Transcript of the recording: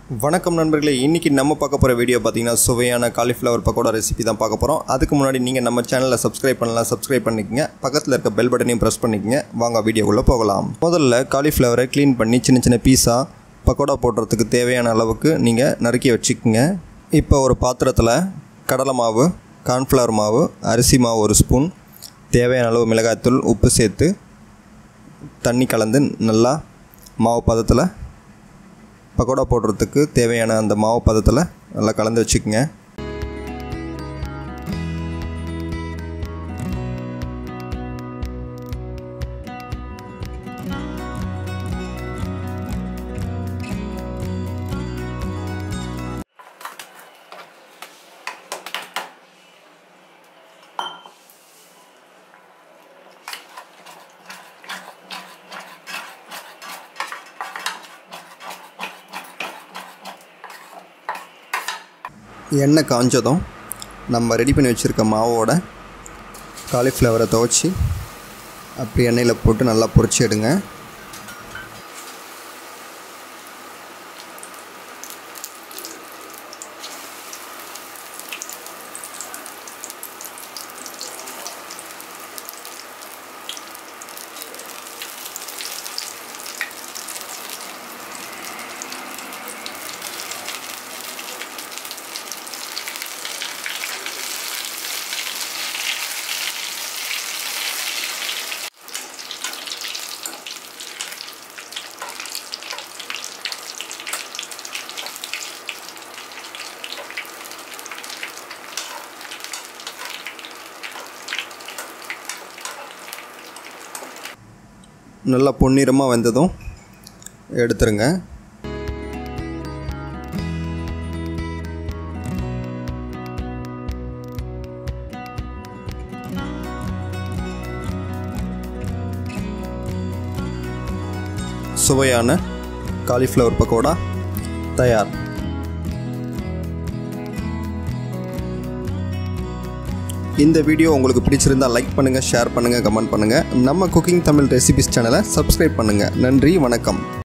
வணக்கம் நண்பர்களே இன்றைக்கி நம்ம பார்க்க போகிற வீடியோ பார்த்தீங்கன்னா சுவையான காலிஃப்ளவர் பக்கோடா ரெசிபி தான் பார்க்க போகிறோம் அதுக்கு முன்னாடி நீங்கள் நம்ம சேனலை சப்ஸ்கிரைப் பண்ணலாம் சப்ஸ்கிரைப் பண்ணிக்கங்க பக்கத்தில் இருக்க பெல் பட்டனையும் ப்ரெஸ் பண்ணிக்கங்க வாங்க வீடியோக்குள்ளே போகலாம் முதல்ல காலிஃப்ளவரை க்ளீன் பண்ணி சின்ன சின்ன பீஸாக பக்கோடா போடுறதுக்கு தேவையான அளவுக்கு நீங்கள் நறுக்கி வச்சுக்கோங்க இப்போ ஒரு பாத்திரத்தில் கடலை மாவு கார்ன்ஃப்ளவர் மாவு அரிசி மாவு ஒரு ஸ்பூன் தேவையான அளவு மிளகாய்த்தூள் உப்பு சேர்த்து தண்ணி கலந்து நல்லா மாவு பதத்தில் பக்கோடா போடுறதுக்கு தேவையான அந்த மாவு பதத்தில் நல்லா கலந்து வச்சுக்கோங்க எண்ணெய் காஞ்சதும் நம்ம ரெடி பண்ணி வச்சுருக்க மாவோட காலிஃப்ளவரை துவச்சி அப்படி எண்ணெயில் போட்டு நல்லா பொரிச்சு எடுங்க நல்லா பொன்னிறமாக வெந்ததும் எடுத்துருங்க சுவையான காலிஃப்ளவர் பக்கோடா தயார் இந்த வீடியோ உங்களுக்கு பிடிச்சிருந்தா லைக் பண்ணுங்கள் ஷேர் பண்ணுங்கள் கமெண்ட் பண்ணுங்கள் நம்ம குக்கிங் தமிழ் ரெசிபிஸ் சேனலை சப்ஸ்கிரைப் பண்ணுங்கள் நன்றி வணக்கம்